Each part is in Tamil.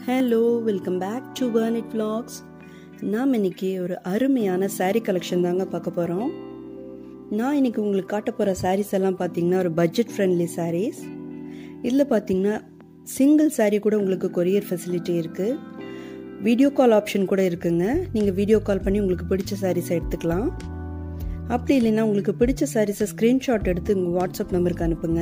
ஹலோ வெல்கம் பேக் டு பர்னிட் vlogs நாம் இன்னைக்கு ஒரு அருமையான saree கலெக்ஷன் தாங்க பார்க்க போகிறோம் நான் இன்னைக்கு உங்களுக்கு காட்ட போகிற sarees எல்லாம் பார்த்தீங்கன்னா ஒரு பட்ஜெட் ஃப்ரெண்ட்லி sarees இதில் பார்த்தீங்கன்னா சிங்கிள் saree கூட உங்களுக்கு கொரியர் ஃபெசிலிட்டி இருக்குது வீடியோ கால் ஆப்ஷன் கூட இருக்குங்க நீங்கள் வீடியோ கால் பண்ணி உங்களுக்கு பிடிச்ச சாரீஸை எடுத்துக்கலாம் அப்படி இல்லைன்னா உங்களுக்கு பிடிச்ச சாரீஸை ஸ்க்ரீன்ஷாட் எடுத்து உங்கள் வாட்ஸ்அப் நம்பருக்கு அனுப்புங்க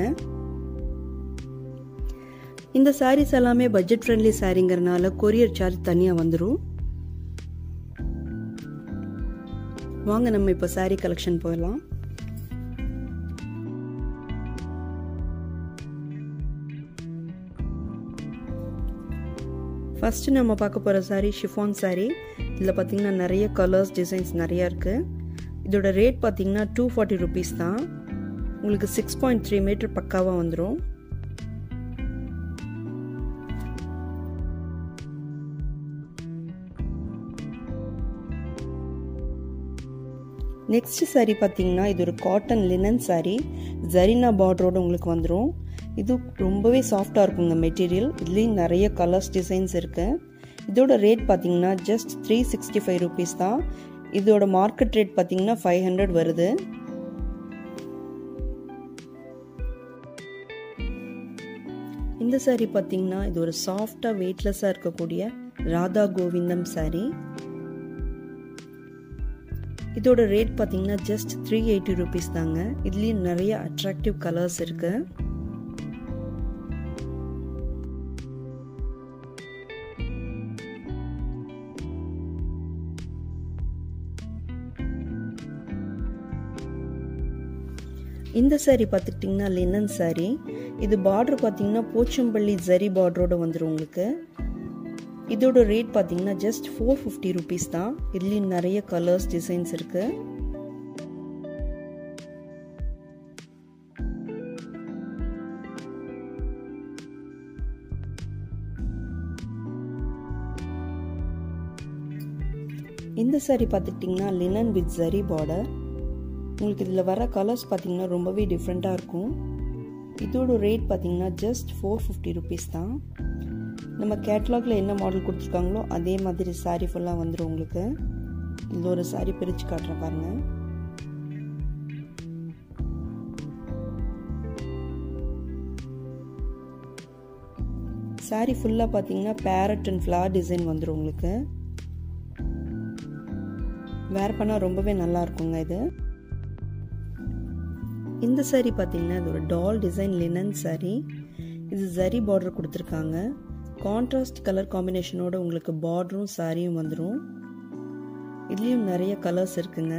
இந்த சாரீஸ் எல்லாமே பட்ஜெட் ஃப்ரெண்ட்லி சாரீங்கிறனால கொரியர் சார்ஜ் தனியாக வந்துடும் வாங்க நம்ம இப்போ சாரீ கலெக்ஷன் போயிடலாம் ஃபஸ்ட்டு நம்ம பார்க்க போகிற சாரீ ஷிஃபான் சாரீ இதில் பார்த்தீங்கன்னா நிறைய கலர்ஸ் டிசைன்ஸ் நிறையா இருக்குது இதோட ரேட் பார்த்தீங்கன்னா டூ ஃபார்ட்டி ருபீஸ் தான் உங்களுக்கு சிக்ஸ் பாயிண்ட் த்ரீ மீட்டர் பக்காவாக வந்துடும் நெக்ஸ்ட் சாரீ பார்த்தீங்கன்னா இது ஒரு காட்டன் லினன் சாரீ ஜரினா பார்டரோடு உங்களுக்கு வந்துடும் இது ரொம்பவே சாஃப்டாக இருக்குங்க மெட்டீரியல் இதுலேயும் நிறைய கலர்ஸ் டிசைன்ஸ் இருக்குது இதோட ரேட் பார்த்தீங்கன்னா just three sixty five rupees தான் இதோட மார்க்கெட் ரேட் பார்த்தீங்கன்னா ஃபைவ் ஹண்ட்ரட் வருது இந்த சாரீ பார்த்தீங்கன்னா இது ஒரு சாஃப்டாக வெயிட்லெஸ்ஸாக இருக்கக்கூடிய ராதா கோவிந்தம் சாரீ இதோட ரேட் பார்த்தீங்கன்னா ஜஸ்ட் த்ரீ எயிட்டி ருபீஸ் தாங்க இதுலேயும் நிறைய அட்ராக்டிவ் கலர்ஸ் இருக்கு இந்த சாரீ பார்த்துக்கிட்டிங்கன்னா லினன் சாரீ இது பார்டர் பார்த்தீங்கன்னா போச்சம்பள்ளி ஜரி பார்டரோட வந்துடும் உங்களுக்கு இதோட ரேட் பார்த்தீங்கன்னா ஜஸ்ட் ஃபோர் ஃபிஃப்டி ருபீஸ் தான் இதுலேயும் நிறைய கலர்ஸ் டிசைன்ஸ் இருக்கு இந்த சாரீ பார்த்துக்கிட்டிங்கன்னா லினன் வித் ஜரி பார்டர் உங்களுக்கு இதில் வர கலர்ஸ் பார்த்தீங்கன்னா ரொம்பவே டிஃப்ரெண்ட்டாக இருக்கும் இதோட ரேட் பார்த்தீங்கன்னா ஜஸ்ட் ஃபோர் ஃபிஃப்டி ருபீஸ் தான் நம்ம கேட்லாகில் என்ன மாடல் கொடுத்துருக்காங்களோ அதே மாதிரி சாரீ ஃபுல்லாக வந்துடும் உங்களுக்கு இதில் ஒரு சாரீ பிரித்து காட்டுறேன் பாருங்கள் சாரீ ஃபுல்லாக பார்த்தீங்கன்னா பேரட் அண்ட் ஃப்ளவர் டிசைன் வந்துடும் உங்களுக்கு வேர் பண்ணால் ரொம்பவே நல்லா இருக்குங்க இது இந்த சாரீ பார்த்தீங்கன்னா இது ஒரு டால் டிசைன் லினன் சாரீ இது ஜரி பார்டர் கொடுத்துருக்காங்க கான்ட்ராஸ்ட் கலர் காம்பினேஷனோட உங்களுக்கு பார்டரும் சாரியும் வந்துடும் இதுலேயும் நிறைய கலர்ஸ் இருக்குங்க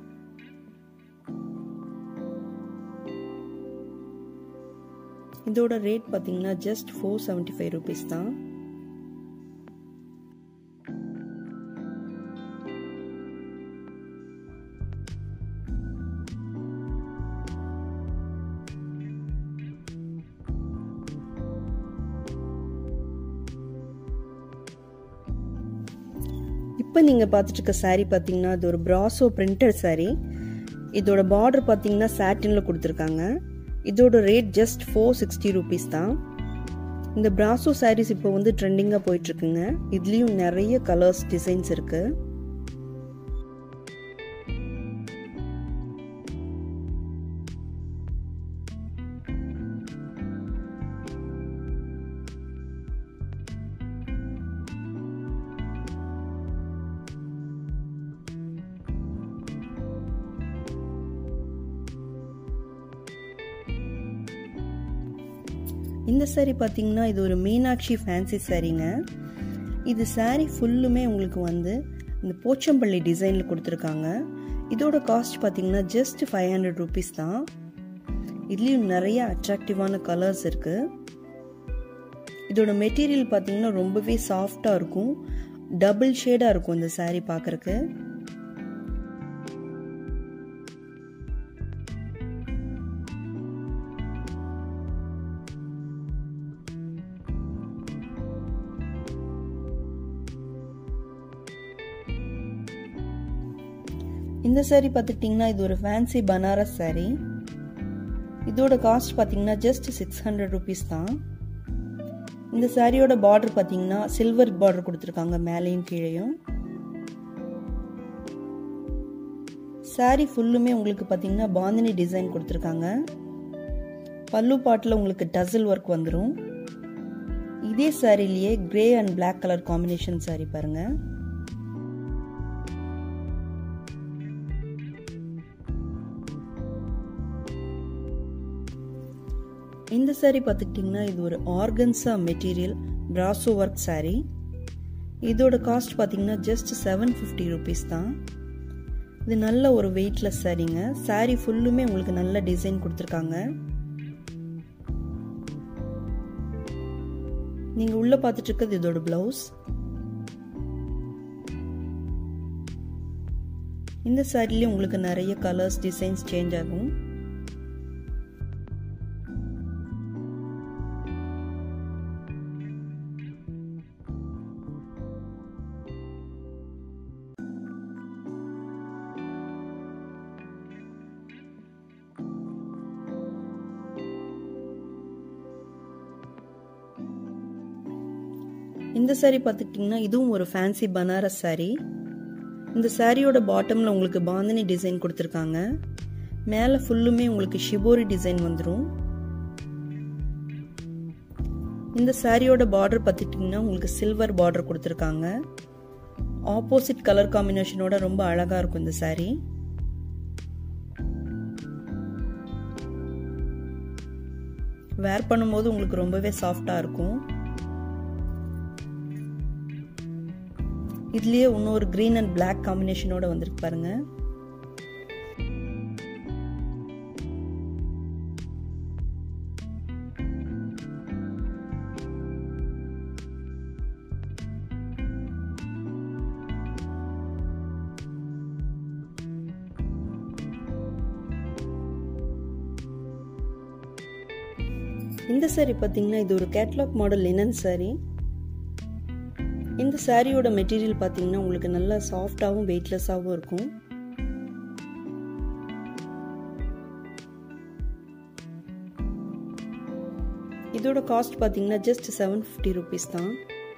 இதோட ரேட் பார்த்தீங்கன்னா just four seventy five rupees தான் இப்போ நீங்கள் பார்த்துட்டு இருக்க சாரீ பார்த்தீங்கன்னா இது ஒரு ப்ராசோ பிரிண்டட் சாரீ இதோட பார்டர் பார்த்தீங்கன்னா சாட்டினில் கொடுத்துருக்காங்க இதோட rate just four sixty rupees தான் இந்த பிராசோ சாரீஸ் இப்போ வந்து ட்ரெண்டிங்காக போயிட்டுருக்குங்க இதுலேயும் நிறைய கலர்ஸ் டிசைன்ஸ் இருக்குது இந்த சாரீ பார்த்தீங்கன்னா இது ஒரு மீனாட்சி ஃபேன்சி சாரீங்க இது சாரீ ஃபுல்லுமே உங்களுக்கு வந்து இந்த போச்சம்பள்ளி டிசைனில் கொடுத்துருக்காங்க இதோட காஸ்ட் பார்த்தீங்கன்னா ஜஸ்ட் ஃபைவ் ஹண்ட்ரட் ருபீஸ் தான் இதுலேயும் நிறைய அட்ராக்டிவான கலர்ஸ் இருக்குது இதோட மெட்டீரியல் பார்த்தீங்கன்னா ரொம்பவே சாஃப்டாக இருக்கும் டபுள் ஷேடாக இருக்கும் இந்த சாரீ பார்க்குறக்கு இந்த சாரீ பார்த்துக்கிட்டிங்கன்னா இது ஒரு ஃபேன்சி பனாரஸ் சாரீ இதோட காஸ்ட் பார்த்தீங்கன்னா ஜஸ்ட் சிக்ஸ் ஹண்ட்ரட் ருபீஸ் தான் இந்த சாரியோட பார்டர் பார்த்தீங்கன்னா சில்வர் பார்டர் கொடுத்துருக்காங்க மேலேயும் கீழேயும் சாரி ஃபுல்லுமே உங்களுக்கு பார்த்தீங்கன்னா பாந்தினி டிசைன் கொடுத்துருக்காங்க பல்லு பாட்டில் உங்களுக்கு டசில் ஒர்க் வந்துடும் இதே சாரிலேயே grey and black colour combination sari பாருங்க இந்த சாரி பார்த்துக்கிட்டிங்கன்னா இது ஒரு organza material brasso work sari இதோட காஸ்ட் பார்த்தீங்கன்னா ஜஸ்ட் செவன் ஃபிஃப்டி ருபீஸ் தான் இது நல்ல ஒரு வெயிட்லெஸ் சாரீங்க சாரி ஃபுல்லுமே உங்களுக்கு நல்ல டிசைன் கொடுத்துருக்காங்க நீங்க உள்ள பார்த்துட்டு இருக்கிறது இதோட பிளவுஸ் இந்த சாரிலேயே உங்களுக்கு நிறைய கலர்ஸ் டிசைன்ஸ் சேஞ்ச் ஆகும் இந்த சாரீ பார்த்துக்கிட்டிங்கன்னா இதுவும் ஒரு ஃபேன்சி பனாரஸ் சாரீ இந்த சாரியோட பாட்டமில் உங்களுக்கு பாந்தினி டிசைன் கொடுத்துருக்காங்க மேலே ஃபுல்லுமே உங்களுக்கு ஷிபோரி டிசைன் வந்துடும் இந்த சாரியோட பார்டர் பார்த்துட்டிங்கன்னா உங்களுக்கு சில்வர் பார்டர் கொடுத்துருக்காங்க ஆப்போசிட் கலர் காம்பினேஷனோட ரொம்ப அழகாக இருக்கும் இந்த சாரீ வேர் பண்ணும்போது உங்களுக்கு ரொம்பவே சாஃப்டாக இருக்கும் இதுலயே இன்னொரு கிரீன் அண்ட் பிளாக் காம்பினேஷனோட வந்திருக்கு பாருங்க இந்த சாரி பார்த்தீங்கன்னா இது ஒரு கேட்லாக் மாடல் லினன் சாரி இந்த சாரியோட மெட்டீரியல் பார்த்தீங்கன்னா உங்களுக்கு நல்லா சாஃப்டாகவும் வெயிட்லெஸ்ஸாகவும் இருக்கும் இதோட காஸ்ட் பார்த்தீங்கன்னா ஜஸ்ட் செவன் ஃபிஃப்டி ருபீஸ் தான்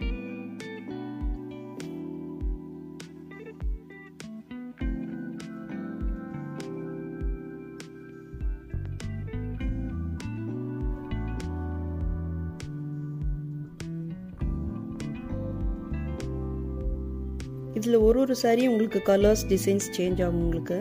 இதில் ஒரு ஒரு சாரியும் உங்களுக்கு கலர்ஸ் டிசைன்ஸ் சேஞ்ச் ஆகும் உங்களுக்கு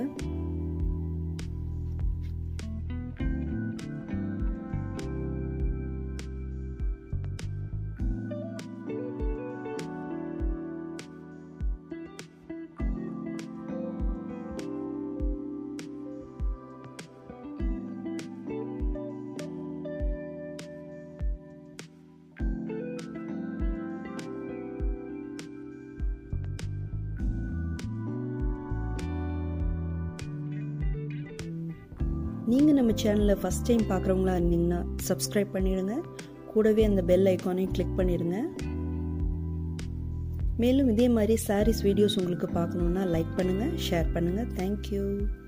நீங்கள் நம்ம சேனலை ஃபஸ்ட் டைம் பார்க்குறவங்களா இருந்தீங்கன்னா சப்ஸ்கிரைப் பண்ணிடுங்க கூடவே அந்த பெல் ஐக்கானையும் கிளிக் பண்ணிடுங்க மேலும் இதே மாதிரி சாரீஸ் வீடியோஸ் உங்களுக்கு பார்க்கணுன்னா லைக் பண்ணுங்கள் ஷேர் பண்ணுங்கள் தேங்க்யூ